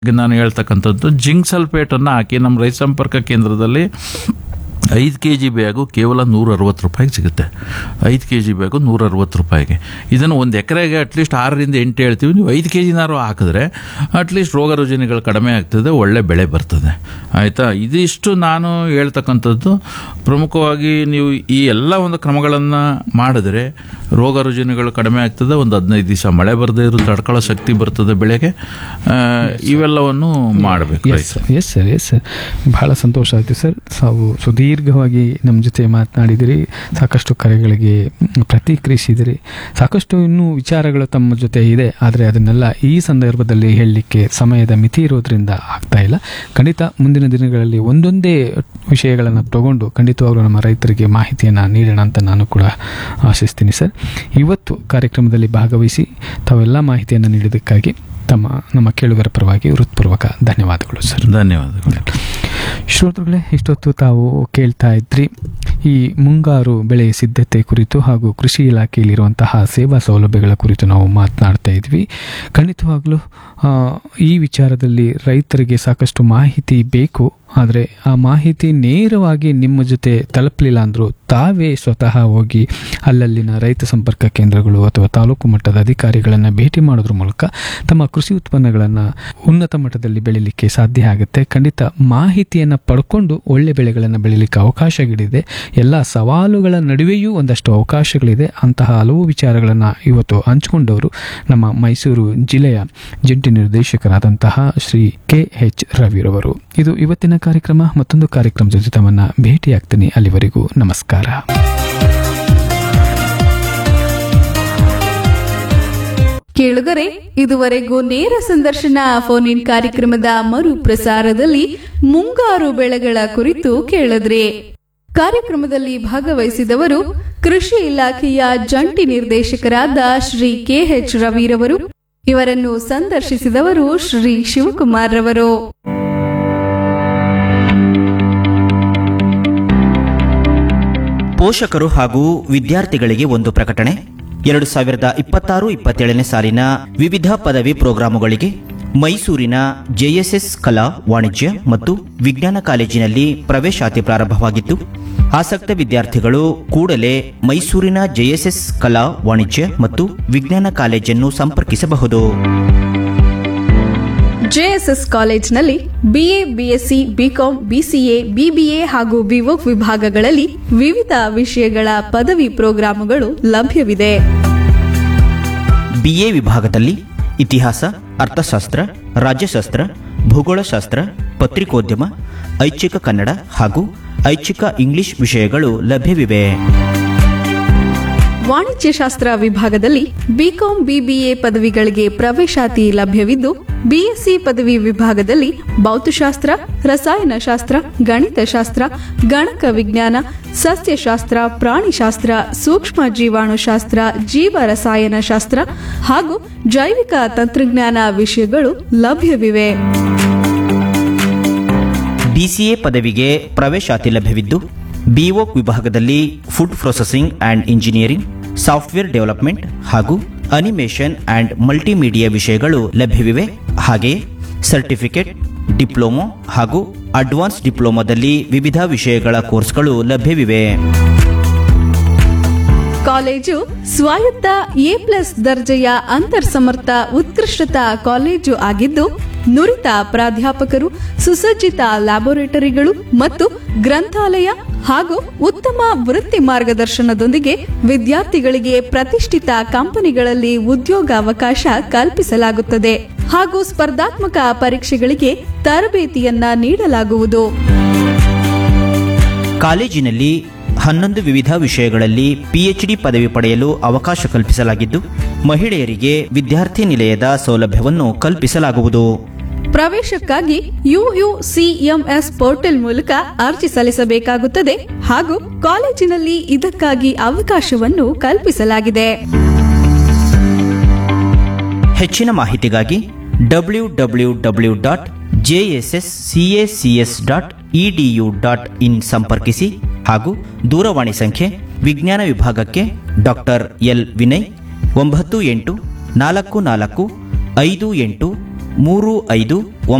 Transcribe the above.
ನಾನು ಹೇಳ್ತಕ್ಕಂಥದ್ದು ಜಿಂಕ್ ಸಲ್ಫೇಟನ್ನು ಹಾಕಿ ನಮ್ಮ ರೈತ ಸಂಪರ್ಕ ಕೇಂದ್ರದಲ್ಲಿ ಐದು ಕೆ ಜಿ ಬ್ಯಾಗು ಕೇವಲ ನೂರ ಅರವತ್ತು ರೂಪಾಯಿಗೆ ಸಿಗುತ್ತೆ ಐದು ಕೆ ಜಿ ಬ್ಯಾಗು ನೂರ ಅರವತ್ತು ರೂಪಾಯಿಗೆ ಇದನ್ನು ಒಂದು ಎಕರೆಗೆ ಅಟ್ಲೀಸ್ಟ್ ಆರರಿಂದ ಎಂಟು ಹೇಳ್ತೀವಿ ನೀವು ಐದು ಕೆ ಜಿನಾರು ಹಾಕಿದ್ರೆ ಅಟ್ಲೀಸ್ಟ್ ರೋಗ ರುಜಿನಗಳು ಕಡಿಮೆ ಆಗ್ತದೆ ಒಳ್ಳೆ ಬೆಳೆ ಬರ್ತದೆ ಆಯಿತಾ ಇದಿಷ್ಟು ನಾನು ಹೇಳ್ತಕ್ಕಂಥದ್ದು ಪ್ರಮುಖವಾಗಿ ನೀವು ಈ ಎಲ್ಲ ಒಂದು ಕ್ರಮಗಳನ್ನು ಮಾಡಿದ್ರೆ ರೋಗ ರುಜಿನಗಳು ಕಡಿಮೆ ಆಗ್ತದೆ ಒಂದು ಹದಿನೈದು ದಿವಸ ಮಳೆ ಬರದೇ ಇರೋ ತಡ್ಕೊಳ್ಳೋ ಶಕ್ತಿ ಬರ್ತದೆ ಬೆಳೆಗೆ ಆ, ಇವೆಲ್ಲವನ್ನು ಮಾಡಬೇಕು yes sir yes sir yes sir ಬಹಳ ಸಂತೋಷ ಆಯಿತು ಸರ್ ತಾವು ಸುದೀರ್ಘವಾಗಿ ನಮ್ಮ ಜೊತೆ ಮಾತನಾಡಿದಿರಿ ಸಾಕಷ್ಟು ಕರೆಗಳಿಗೆ ಮ್, ಪ್ರತಿಕ್ರಿಯಿಸಿದಿರಿ ಸಾಕಷ್ಟು ಇನ್ನೂ ವಿಚಾರಗಳು ತಮ್ಮ ಜೊತೆ ಇದೆ ಆದರೆ ಅದನ್ನೆಲ್ಲ ಈ ಸಂದರ್ಭದಲ್ಲಿ ಹೇಳಲಿಕ್ಕೆ ಸಮಯದ ಮಿತಿ ಇರೋದ್ರಿಂದ ಆಗ್ತಾ ಇಲ್ಲ ಖಂಡಿತ ಮುಂದಿನ ದಿನಗಳಲ್ಲಿ ಒಂದೊಂದೇ ವಿಷಯಗಳನ್ನು ತಗೊಂಡು ಖಂಡಿತವಾಗ್ಲೂ ನಮ್ಮ ರೈತರಿಗೆ ಮಾಹಿತಿಯನ್ನು ನೀಡೋಣ ಅಂತ ನಾನು ಕೂಡ ಆಶಿಸ್ತೀನಿ ಸರ್ ಇವತ್ತು ಕಾರ್ಯಕ್ರಮದಲ್ಲಿ ಭಾಗವಹಿಸಿ ತಾವೆಲ್ಲ ಮಾಹಿತಿಯನ್ನು ನೀಡಿದ್ದಕ್ಕಾಗಿ ತಮ್ಮ ನಮ್ಮ ಕೇಳುಗರ ಪರವಾಗಿ ಹೃತ್ಪೂರ್ವಕ ಧನ್ಯವಾದಗಳು ಸರ್ ಧನ್ಯವಾದಗಳು ಶ್ರೋತೃಗಳೇ ಇಷ್ಟೊತ್ತು ತಾವು ಕೇಳ್ತಾ ಇದ್ರಿ ಈ ಮುಂಗಾರು ಬೆಳೆ ಸಿದ್ಧತೆ ಕುರಿತು ಹಾಗೂ ಕೃಷಿ ಇಲಾಖೆಯಲ್ಲಿರುವಂತಹ ಸೇವಾ ಸೌಲಭ್ಯಗಳ ಕುರಿತು ನಾವು ಮಾತನಾಡ್ತಾ ಇದ್ವಿ ಖಂಡಿತವಾಗ್ಲೂ ಆ, ಈ ವಿಚಾರದಲ್ಲಿ ರೈತರಿಗೆ ಸಾಕಷ್ಟು ಮಾಹಿತಿ ಬೇಕು ಆದರೆ ಆ ಮಾಹಿತಿ ನೇರವಾಗಿ ನಿಮ್ಮ ಜೊತೆ ತಲುಪಲಿಲ್ಲ ಅಂದರೂ ತಾವೇ ಸ್ವತಃ ಹೋಗಿ ಅಲ್ಲಲ್ಲಿನ ರೈತ ಸಂಪರ್ಕ ಕೇಂದ್ರಗಳು ಅಥವಾ ತಾಲೂಕು ಮಟ್ಟದ ಅಧಿಕಾರಿಗಳನ್ನು ಭೇಟಿ ಮಾಡೋದ್ರ ಮೂಲಕ ತಮ್ಮ ಕೃಷಿ ಉತ್ಪನ್ನಗಳನ್ನು ಉನ್ನತ ಮಟ್ಟದಲ್ಲಿ ಬೆಳಿಲಿಕ್ಕೆ ಸಾಧ್ಯ ಆಗುತ್ತೆ ಖಂಡಿತ ಮಾಹಿತಿಯನ್ನು ಪಡ್ಕೊಂಡು ಒಳ್ಳೆ ಬೆಳೆಗಳನ್ನು ಬೆಳಿಲಿಕ್ಕೆ ಅವಕಾಶಗಳಿದೆ ಎಲ್ಲ ಸವಾಲುಗಳ ನಡುವೆಯೂ ಒಂದಷ್ಟು ಅವಕಾಶಗಳಿದೆ ಅಂತಹ ಹಲವು ವಿಚಾರಗಳನ್ನು ಇವತ್ತು ಹಂಚಿಕೊಂಡವರು ನಮ್ಮ ಮೈಸೂರು ಜಿಲ್ಲೆಯ ಜಂಟಿ ನಿರ್ದೇಶಕರಾದಂತಹ ಶ್ರೀ ಕೆ ಎಚ್ ರವಿರವರು ಇದು ಇವತ್ತಿನ ಕಾರ್ಯಕ್ರಮ ಮತ್ತೊಂದು ಕಾರ್ಯಕ್ರಮದ ಜೊತೆ ತಮ್ಮನ್ನ ಭೇಟಿಯಾಗ್ತೀನಿ ಅಲ್ಲಿವರೆಗೂ ನಮಸ್ಕಾರ ಕೇಳುಗರೆ ಇದುವರೆಗೂ ನೇರ ಸಂದರ್ಶನ ಫೋನ್ ಇನ್ ಕಾರ್ಯಕ್ರಮದ ಮರು ಪ್ರಸಾರದಲ್ಲಿ ಮುಂಗಾರು ಬೆಳೆಗಳ ಕುರಿತು ಕೇಳಿದ್ರಿ ಕಾರ್ಯಕ್ರಮದಲ್ಲಿ ಭಾಗವಹಿಸಿದವರು ಕೃಷಿ ಇಲಾಖೆಯ ಜಂಟಿ ನಿರ್ದೇಶಕರಾದ ಶ್ರೀ ಕೆಎಚ್ ರವಿರವರು ಇವರನ್ನು ಸಂದರ್ಶಿಸಿದವರು ಶ್ರೀ ಶಿವಕುಮಾರ್ ರವರು ಪೋಷಕರು ಹಾಗೂ ವಿದ್ಯಾರ್ಥಿಗಳಿಗೆ ಒಂದು ಪ್ರಕಟಣೆ ಎರಡು ಸಾವಿರದ ಇಪ್ಪತ್ತಾರು ಇಪ್ಪತ್ತೇಳನೇ ಸಾಲಿನ ವಿವಿಧ ಪದವಿ ಪ್ರೋಗ್ರಾಮುಗಳಿಗೆ ಮೈಸೂರಿನ ಜೆಎಸ್ಎಸ್ ಕಲಾ ವಾಣಿಜ್ಯ ಮತ್ತು ವಿಜ್ಞಾನ ಕಾಲೇಜಿನಲ್ಲಿ ಪ್ರವೇಶಾತಿ ಪ್ರಾರಂಭವಾಗಿತ್ತು ಆಸಕ್ತ ವಿದ್ಯಾರ್ಥಿಗಳು ಕೂಡಲೇ ಮೈಸೂರಿನ ಜೆಎಸ್ಎಸ್ ಕಲಾ ವಾಣಿಜ್ಯ ಮತ್ತು ವಿಜ್ಞಾನ ಕಾಲೇಜನ್ನು ಸಂಪರ್ಕಿಸಬಹುದು ಜೆಎಸ್ಎಸ್ ಕಾಲೇಜ್ನಲ್ಲಿ BA BSc BCom BCA BBA ಹಾಗೂ ಬಿವೋಕ್ ವಿಭಾಗಗಳಲ್ಲಿ ವಿವಿಧ ವಿಷಯಗಳ ಪದವಿ ಪ್ರೋಗ್ರಾಮುಗಳು ಲಭ್ಯವಿದೆ ಬಿಎ ವಿಭಾಗದಲ್ಲಿ ಇತಿಹಾಸ ಅರ್ಥಶಾಸ್ತ್ರ ರಾಜ್ಯಶಾಸ್ತ್ರ ಭೂಗೋಳಶಾಸ್ತ್ರ ಪತ್ರಿಕೋದ್ಯಮ ಐಚ್ಛಿಕ ಕನ್ನಡ ಹಾಗೂ ಐಚ್ಛಿಕ ಇಂಗ್ಲಿಷ್ ವಿಷಯಗಳು ಲಭ್ಯವಿವೆ ವಾಣಿಜ್ಯಶಾಸ್ತ್ರ ವಿಭಾಗದಲ್ಲಿ ಬಿಕಾಂ ಬಿಬಿಎ ಪದವಿಗಳಿಗೆ ಪ್ರವೇಶಾತಿ ಲಭ್ಯವಿದ್ದು ಬಿಎಸ್ಸಿ ಪದವಿ ವಿಭಾಗದಲ್ಲಿ ಭೌತಶಾಸ್ತ್ರ ರಸಾಯನಶಾಸ್ತ್ರ ಗಣಿತಶಾಸ್ತ್ರ ಗಣಕ ವಿಜ್ಞಾನ ಸಸ್ಯಶಾಸ್ತ್ರ ಪ್ರಾಣಿಶಾಸ್ತ್ರ ಸೂಕ್ಷ್ಮ ಜೀವಾಣುಶಾಸ್ತ್ರ ಜೀವ ರಸಾಯನಶಾಸ್ತ್ರ ಹಾಗೂ ಜೈವಿಕ ತಂತ್ರಜ್ಞಾನ ವಿಷಯಗಳು ಲಭ್ಯವಿವೆ ಬಿಸಿಎ ಪದವಿಗೆ ಪ್ರವೇಶಾತಿ ಲಭ್ಯವಿದ್ದು ಬಿಒಕ್ ವಿಭಾಗದಲ್ಲಿ food processing and engineering software development ಹಾಗೂ ಅನಿಮೇಷನ್ ಆ್ಯಂಡ್ ಮಲ್ಟಿಮೀಡಿಯಾ ವಿಷಯಗಳು ಲಭ್ಯವಿವೆ ಹಾಗೆಯೇ ಸರ್ಟಿಫಿಕೇಟ್ ಡಿಪ್ಲೊಮೊ ಹಾಗೂ ಅಡ್ವಾನ್ಸ್ ಡಿಪ್ಲೊಮಾದಲ್ಲಿ ವಿವಿಧ ವಿಷಯಗಳ ಕೋರ್ಸ್ಗಳು ಲಭ್ಯವಿವೆ ಕಾಲೇಜು ಸ್ವಾಯತ್ತ ಎ ಪ್ಲಸ್ ದರ್ಜೆಯ ಅಂತರ್ಸಮರ್ಥ ಉತ್ಕೃಷ್ಟತಾ ಕಾಲೇಜು ಆಗಿದ್ದು ನುರಿತ ಪ್ರಾಧ್ಯಾಪಕರು ಸುಸಜ್ಜಿತ ಲ್ಯಾಬೊರೇಟರಿಗಳು ಮತ್ತು ಗ್ರಂಥಾಲಯ ಹಾಗೂ ಉತ್ತಮ ವೃತ್ತಿ ಮಾರ್ಗದರ್ಶನದೊಂದಿಗೆ ವಿದ್ಯಾರ್ಥಿಗಳಿಗೆ ಪ್ರತಿಷ್ಠಿತ ಕಂಪನಿಗಳಲ್ಲಿ ಉದ್ಯೋಗಾವಕಾಶ ಕಲ್ಪಿಸಲಾಗುತ್ತದೆ ಹಾಗೂ ಸ್ಪರ್ಧಾತ್ಮಕ ಪರೀಕ್ಷೆಗಳಿಗೆ ತರಬೇತಿಯನ್ನ ನೀಡಲಾಗುವುದು ಕಾಲೇಜಿನಲ್ಲಿ ಹನ್ನೊಂದು ವಿವಿಧ ವಿಷಯಗಳಲ್ಲಿ ಪಿಎಚ್ಡಿ ಪದವಿ ಪಡೆಯಲು ಅವಕಾಶ ಕಲ್ಪಿಸಲಾಗಿದ್ದು ಮಹಿಳೆಯರಿಗೆ ವಿದ್ಯಾರ್ಥಿ ನಿಲಯದ ಸೌಲಭ್ಯವನ್ನು ಕಲ್ಪಿಸಲಾಗುವುದು ಪ್ರವೇಶಕ್ಕಾಗಿ ಯುಯುಸಿಎಂಎಸ್ ಪೋರ್ಟಲ್ ಮೂಲಕ ಅರ್ಜಿ ಸಲ್ಲಿಸಬೇಕಾಗುತ್ತದೆ ಹಾಗೂ ಕಾಲೇಜಿನಲ್ಲಿ ಇದಕ್ಕಾಗಿ ಅವಕಾಶವನ್ನು ಕಲ್ಪಿಸಲಾಗಿದೆ ಹೆಚ್ಚಿನ ಮಾಹಿತಿಗಾಗಿ W W W dot JSS CACS dot EDU dot in ಸಂಪರ್ಕಿಸಿ ಹಾಗೂ ದೂರವಾಣಿ ಸಂಖ್ಯೆ ವಿಜ್ಞಾನ ವಿಭಾಗಕ್ಕೆ ಡಾಕ್ಟರ್ ಎಲ್ ವಿನಯ್ ಒಂಬತ್ತು ಎಂಟು ನಾಲ್ಕು ನಾಲ್ಕು ಐದು ಎಂಟು ಮೂರು ಐದು